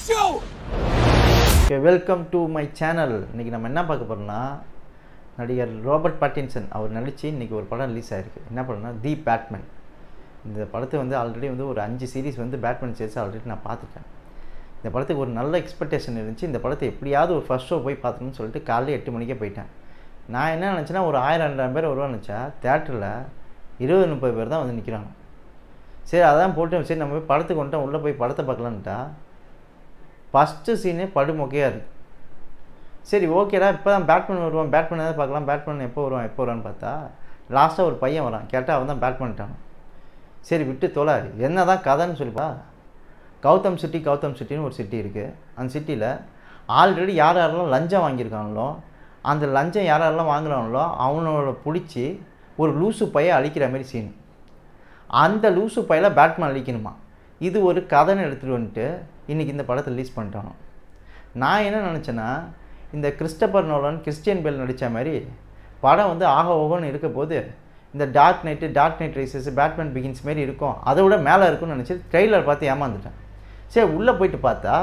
show! Okay welcome to my channel இன்றைக்கி நம்ம என்ன பார்க்க போகிறோம்னா நடிகர் ராபர்ட் பாட்டின்சன் அவர் நடித்து இன்றைக்கி ஒரு படம் ரிலீஸ் ஆயிருக்கு என்ன படம்னா தி பேட்மேன் இந்த படத்தை வந்து ஆல்ரெடி வந்து ஒரு அஞ்சு சீரிஸ் வந்து பேட்மேன் சீரிஸ் ஆல்ரெடி நான் பார்த்துட்டேன் இந்த படத்துக்கு ஒரு நல்ல எக்ஸ்பெக்டேஷன் இருந்துச்சு இந்த படத்தை எப்படியாவது ஒரு ஃபர்ஸ்ட் ஷோ போய் பார்த்துணும்னு சொல்லிட்டு காலையில் எட்டு மணிக்கே போயிட்டேன் நான் என்ன நினச்சேன்னா ஒரு ஆயிரம் ரெண்டாயிரம் பேர் வருவான்னு நினச்சா தேட்டரில் இருபது முப்பது பேர் தான் வந்து நிற்கிறாங்க சரி அதான் போட்டு சரி நம்ம போய் படத்துக்கு வந்துட்டோம் உள்ளே போய் படத்தை பார்க்கலான்ட்டா ஃபஸ்ட்டு சீனே படுமொக்கையாக இருக்குது சரி ஓகேடா இப்போ தான் பேட்மேன் வருவான் பேட்மேன் தான் பார்க்கலாம் பேட்மேன் எப்போ வருவான் எப்போ வருவான்னு பார்த்தா லாஸ்ட்டாக ஒரு பையன் வரான் கேட்டால் அவன் தான் பேட்மேன்ட்டான் சரி விட்டு தொலை என்ன தான் கதைன்னு சொல்லிப்பா கௌதம் சிட்டி கௌதம் சிட்டின்னு ஒரு சிட்டி இருக்குது அந்த சிட்டியில் ஆல்ரெடி யார் யாரெல்லாம் லஞ்சம் வாங்கியிருக்காங்களோ அந்த லஞ்சம் யார் யாரெல்லாம் வாங்குறாங்களோ அவனோட பிடிச்சி ஒரு லூசு பையை அழிக்கிற மாதிரி சீன் அந்த லூசு பையில பேட்மேன் அழிக்கணுமா இது ஒரு கதைன்னு எடுத்துகிட்டு வந்துட்டு இன்றைக்கி இந்த படத்தை ரிலீஸ் பண்ணிட்டானோ நான் என்ன நினச்சேன்னா இந்த கிறிஸ்டபர் நோலன் கிறிஸ்டியன் பெல் நடித்த மாதிரி படம் வந்து ஆக ஓகோன்னு இருக்க போது இந்த dark knight dark knight rises Batman begins மாரி இருக்கும் அதை விட மேலே இருக்கும்னு நினச்சி ட்ரெய்லர் பார்த்து ஏமாந்துட்டேன் சரி உள்ளே போயிட்டு பார்த்தா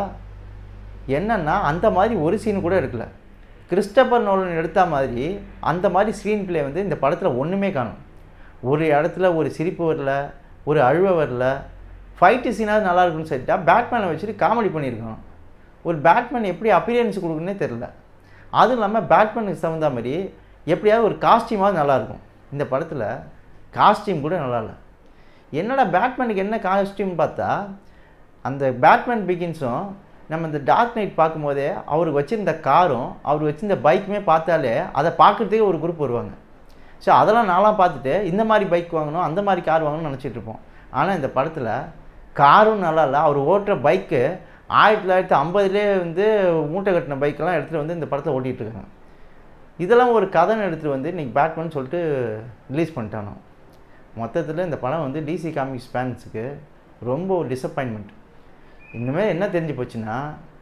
என்னென்னா அந்த மாதிரி ஒரு சீன் கூட எடுக்கல கிறிஸ்டபர் நோலன் எடுத்த மாதிரி அந்த மாதிரி ஸ்க்ரீன் ப்ளே வந்து இந்த படத்தில் ஒன்றுமே காணும் ஒரு இடத்துல ஒரு சிரிப்பு வரல ஒரு அழுவ வரல ஃபைட்டு சீனாவது நல்லா இருக்குன்னு சொல்லிட்டா பேட்மேனை வச்சுட்டு காமெடி பண்ணியிருக்கான் ஒரு பேட்மேன் எப்படி அப்பியரன்ஸ் கொடுக்குன்னே தெரில அதுவும் இல்லாமல் பேட்மேனுக்கு தகுந்த மாதிரி எப்படியாவது ஒரு காஸ்டியூமாவது நல்லாயிருக்கும் இந்த படத்தில் காஸ்டியூம் கூட நல்லா இல்லை என்னடா பேட்மேனுக்கு என்ன காஸ்டியூம் பார்த்தா அந்த பேட்மேன் பிகின்ஸும் நம்ம இந்த டார்க் நைட் பார்க்கும்போதே அவருக்கு வச்சுருந்த காரும் அவர் வச்சிருந்த பைக்குமே பார்த்தாலே அதை பார்க்குறதுக்கே ஒரு குரூப் வருவாங்க ஸோ அதெல்லாம் நான்லாம் பார்த்துட்டு இந்த மாதிரி பைக் வாங்கணும் அந்த மாதிரி கார் வாங்கணும்னு நினச்சிட்டு இருப்போம் ஆனால் இந்த படத்தில் காரும் நல்லா இல்லை அவர் ஓட்டுற பைக்கு ஆயிரத்தி தொள்ளாயிரத்தி ஐம்பதுலேயே வந்து மூட்டை கட்டின பைக்கெல்லாம் எடுத்துகிட்டு வந்து இந்த படத்தை ஓட்டிகிட்டு இருக்காங்க இதெல்லாம் ஒரு கதைன்னு எடுத்துகிட்டு வந்து இன்றைக்கி பேட்மேன் சொல்லிட்டு ரிலீஸ் பண்ணிட்டானோ மொத்தத்தில் இந்த படம் வந்து டிசி காமிக்ஸ் ஃபேன்ஸுக்கு ரொம்ப ஒரு டிசப்பாயின்மெண்ட் இனிமேல் என்ன தெரிஞ்சு போச்சுன்னா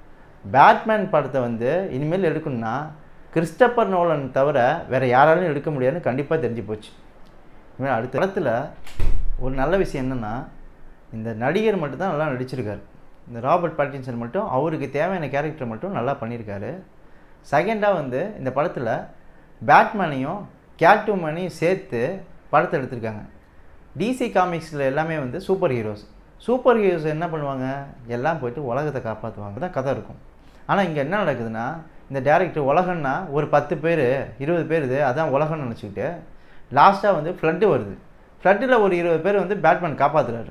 பேட்மேன் படத்தை வந்து இனிமேல் எடுக்கணும்னா கிறிஸ்டப்பர் நோலன் தவிர வேறு யாராலையும் எடுக்க முடியாதுன்னு கண்டிப்பாக தெரிஞ்சு போச்சு இனிமேல் அடுத்த படத்தில் ஒரு நல்ல விஷயம் என்னென்னா இந்த நடிகர் மட்டும் தான் நல்லா நடிச்சிருக்காரு இந்த ராபர்ட் பாட்டின்சன் மட்டும் அவருக்கு தேவையான கேரக்டர் மட்டும் நல்லா பண்ணியிருக்காரு செகண்டாக வந்து இந்த படத்தில் பேட்மேனையும் கேட்வுமனையும் சேர்த்து படத்தை எடுத்திருக்காங்க டிசி காமிக்ஸில் எல்லாமே வந்து சூப்பர் ஹீரோஸ் சூப்பர் ஹீரோஸ் என்ன பண்ணுவாங்க எல்லாம் போயிட்டு உலகத்தை காப்பாற்றுவாங்க தான் கதை இருக்கும் ஆனால் இங்கே என்ன நடக்குதுன்னா இந்த டேரக்டர் உலகம்னா ஒரு பத்து பேர் இருபது பேர் இது அதான் உலகம்னு நினச்சிக்கிட்டு லாஸ்ட்டாக வந்து ஃப்ளட்டு வருது ஃப்ளட்டில் ஒரு இருபது பேர் வந்து பேட்மேன் காப்பாற்றுறாரு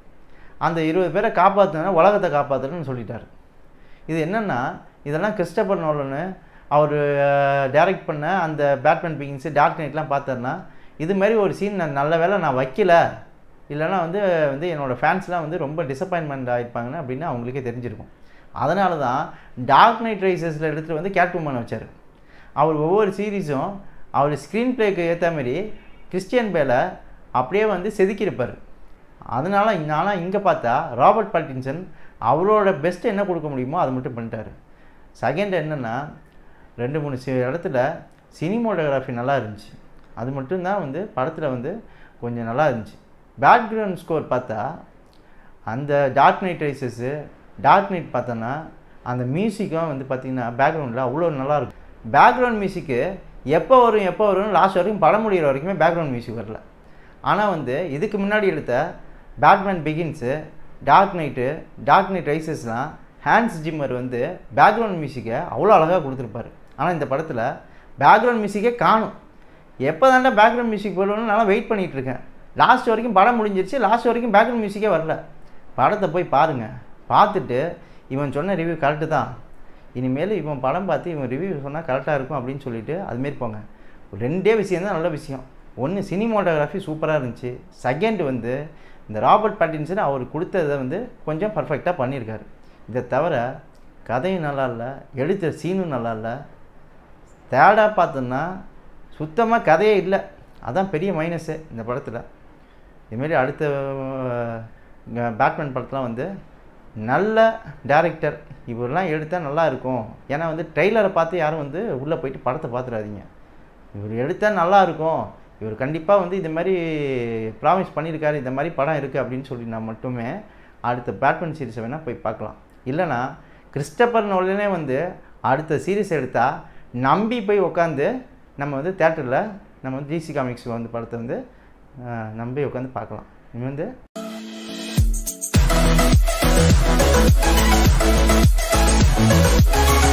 அந்த இருபது பேரை காப்பாற்றுனா உலகத்தை காப்பாற்றுறேன்னு சொல்லிட்டாரு இது என்னென்னா இதெல்லாம் கிறிஸ்டபர் நோலனு அவர் டைரக்ட் பண்ண அந்த பேட்மேன் பிகின்ஸு டார்க் நைட்லாம் பார்த்தாருன்னா இது மாதிரி ஒரு சீன் நான் நல்ல வேளை நான் வைக்கல இல்லைனா வந்து வந்து என்னோடய ஃபேன்ஸ்லாம் வந்து ரொம்ப டிசப்பாயின்மெண்ட் ஆகிருப்பாங்கன்னு அப்படின்னு அவங்களுக்கே தெரிஞ்சிருக்கும் அதனால தான் டார்க் நைட் ரைசஸில் எடுத்துகிட்டு வந்து கேட்வுமன் வச்சார் அவர் ஒவ்வொரு சீரீஸும் அவர் ஸ்க்ரீன் ப்ளேக்கு ஏற்ற மாதிரி கிறிஸ்டியன் பேலை அப்படியே வந்து செதுக்கியிருப்பார் அதனால ஆனால் இங்கே பார்த்தா ராபர்ட் பால்டின்சன் அவரோட பெஸ்ட்டு என்ன கொடுக்க முடியுமோ அதை மட்டும் பண்ணிட்டாரு செகண்ட் என்னென்னா ரெண்டு மூணு சி இடத்துல சினிமோட்டோகிராஃபி நல்லா இருந்துச்சு அது மட்டும்தான் வந்து படத்தில் வந்து கொஞ்சம் நல்லா இருந்துச்சு பேக்ரவுண்ட் ஸ்கோர் பார்த்தா அந்த dark knight rises dark knight பார்த்தோன்னா அந்த மியூசிக்கும் வந்து பார்த்திங்கன்னா பேக்ரவுண்டில் அவ்வளோ நல்லாயிருக்கும் பேக்ரவுண்ட் மியூசிக்கு எப்போ வரும் எப்போ வரும்னு லாஸ்ட் வரைக்கும் படம் முடிகிற வரைக்குமே பேக்ரவுண்ட் மியூசிக் வரல ஆனால் வந்து இதுக்கு முன்னாடி எடுத்த Batman begins dark knight dark knight ரைசஸ்லாம் ஹேண்ட்ஸ் ஜிம்மர் வந்து பேக்ரவுண்ட் மியூசிக்கை அவ்வளோ அழகாக கொடுத்துருப்பாரு ஆனால் இந்த படத்தில் பேக்ரவுண்ட் மியூசிக்கே காணும் எப்போ தாண்டா பேக்ரவுண்ட் மியூசிக் போடணும்னு நான் வெயிட் பண்ணிகிட்டு இருக்கேன் லாஸ்ட் வரைக்கும் படம் முடிஞ்சிருச்சு லாஸ்ட் வரைக்கும் பேக்ரவுண்ட் மியூசிக்கே வரல படத்தை போய் பாருங்கள் பார்த்துட்டு இவன் சொன்ன ரிவ்யூ கரெக்டு தான் இனிமேல் இவன் படம் பார்த்து இவன் ரிவ்யூ சொன்னால் கரெக்டாக இருக்கும் அப்படின்னு சொல்லிட்டு அதுமாரி போங்க ரெண்டே விஷயம் தான் நல்ல விஷயம் ஒன்று சினிமோட்டோகிராஃபி சூப்பராக இருந்துச்சு செகண்ட் வந்து இந்த ராபர்ட் பேட்டின்சன் அவர் கொடுத்ததை வந்து கொஞ்சம் பர்ஃபெக்டாக பண்ணியிருக்காரு இதை தவிர கதையும் நல்லா இல்லை எடுத்த சீனும் நல்லா இல்லை தேர்டாக பார்த்தோன்னா சுத்தமாக கதையே இல்லை அதான் பெரிய மைனஸு இந்த படத்தில் இதுமாரி அடுத்த பேட்மேன் படத்தில் வந்து நல்ல டேரக்டர் இவரெல்லாம் எடுத்தால் நல்லா இருக்கும் ஏன்னா வந்து ட்ரெய்லரை பார்த்து யாரும் வந்து உள்ளே போயிட்டு படத்தை பார்த்துடாதீங்க இவர் எடுத்தால் நல்லா இருக்கும் இவர் கண்டிப்பாக வந்து இந்த மாதிரி ப்ராமிஸ் பண்ணியிருக்காரு இந்த மாதிரி படம் இருக்குது அப்படின்னு சொல்லி நான் மட்டுமே அடுத்த பேட்மேன் சீரிஸை வேணால் போய் பார்க்கலாம் இல்லைனா கிறிஸ்டபர் நோலனே வந்து அடுத்த சீரிஸ் எடுத்தால் நம்பி போய் உட்காந்து நம்ம வந்து தேட்டரில் நம்ம வந்து டிசி காமிக்ஸ் வந்து படத்தை வந்து அஹ், நம்பி உட்காந்து பார்க்கலாம் இது வந்து Thank